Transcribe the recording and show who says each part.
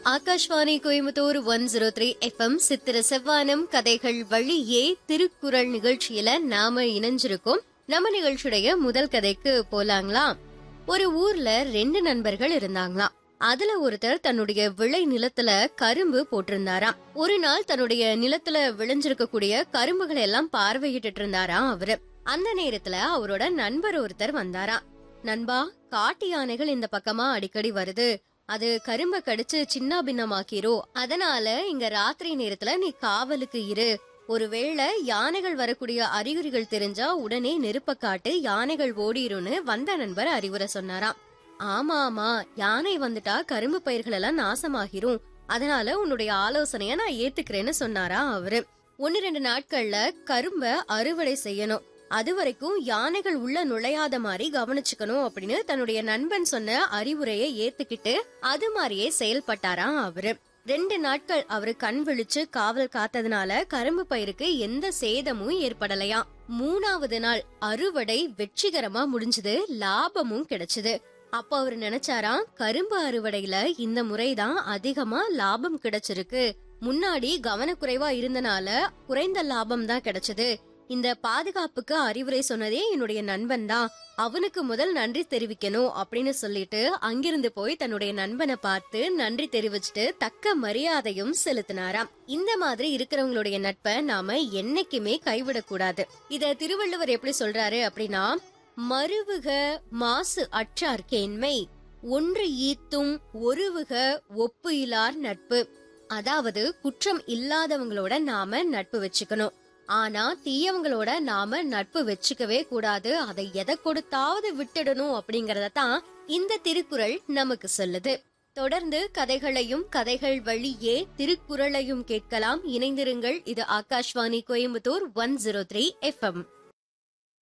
Speaker 1: Akashvani Coimbatore one zero three FM சித்திர செவ்வானம் கதைகள் வழியே திருக்குறள் நிகழ்ச்சியில நாம இணைஞ்சிருக்கோம் நம்ம நிகழ்ச்சியுடைய முதல் கதைக்கு போலாங்களாம் ஒரு ஊர்ல ரெண்டு நண்பர்கள் இருந்தாங்களாம் அதுல ஒருத்தர் தன்னுடைய விளை நிலத்துல கரும்பு போட்டிருந்தாராம் ஒரு நாள் தன்னுடைய நிலத்துல விளைஞ்சிருக்கக்கூடிய கரும்புகளை எல்லாம் பார்வையிட்டு இருந்தாராம் அவரு அந்த நேரத்துல அவரோட நண்பர் ஒருத்தர் வந்தாராம் நண்பா காட்டு யானைகள் இந்த பக்கமா அடிக்கடி வருது அது கரும்ப கடிச்சு சின்ன பின்னமாக்கிரோ அதனால இங்க ராத்திரி நேரத்துல நீ காவலுக்கு இரு ஒருவேளை யானைகள் வரக்கூடிய அறிகுறிகள் தெரிஞ்சா உடனே நெருப்ப காட்டு யானைகள் ஓடிரும்னு வந்த நண்பர் அறிவுரை சொன்னாராம் ஆமா ஆமா யானை வந்துட்டா கரும்பு பயிர்கள் எல்லாம் நாசமாகிரும் அதனால உன்னுடைய ஆலோசனைய நான் ஏத்துக்கிறேன்னு சொன்னாரா அவரு ஒன்னு ரெண்டு நாட்கள்ல கரும்ப அறுவடை செய்யணும் அது வரைக்கும் யானைகள் உள்ள நுழையாத மாதிரி கவனிச்சுக்கணும் அப்படின்னு தன்னுடைய நண்பன் சொன்ன அறிவுரையை ஏத்துக்கிட்டு அது மாதிரியே செயல்பட்டாராம் அவரு ரெண்டு நாட்கள் அவரு கண் விழிச்சு காவல் காத்ததுனால கரும்பு பயிருக்கு எந்த சேதமும் ஏற்படலையாம் மூணாவது நாள் அறுவடை வெற்றிகரமா முடிஞ்சது லாபமும் கிடைச்சது அப்ப அவரு நினைச்சாராம் கரும்பு அறுவடையில இந்த முறைதான் அதிகமா லாபம் கிடைச்சிருக்கு முன்னாடி கவனக்குறைவா இருந்தனால குறைந்த லாபம் தான் கிடைச்சது இந்த பாதுகாப்புக்கு அறிவுரை சொன்னதே என்னுடைய நண்பன் தான் அவனுக்கு முதல் நன்றி தெரிவிக்கணும் அப்படின்னு சொல்லிட்டு அங்கிருந்து போய் தன்னுடைய நண்பனை பார்த்து நன்றி தெரிவிச்சுட்டு தக்க மரியாதையும் செலுத்தினாராம் இந்த மாதிரி இருக்கிறவங்களுடைய நட்பை நாம என்னைக்குமே கைவிடக்கூடாது இத திருவள்ளுவர் எப்படி சொல்றாரு அப்படின்னா மறுவுக மாசு அற்றார்கேண்மை ஒன்று ஈத்தும் ஒருவுக ஒப்பு இலார் நட்பு அதாவது குற்றம் இல்லாதவங்களோட நாம நட்பு வச்சுக்கணும் ஆனா தீயவங்களோட நாம நட்பு வச்சுக்கவே கூடாது அதை எதை கொடுத்தாவது விட்டுடணும் அப்படிங்கறத தான் இந்த திருக்குறள் நமக்கு சொல்லுது தொடர்ந்து கதைகளையும் கதைகள் வழியே திருக்குறளையும் கேட்கலாம் இணைந்திருங்கள் இது Akashvani Coimbatore one zero three FM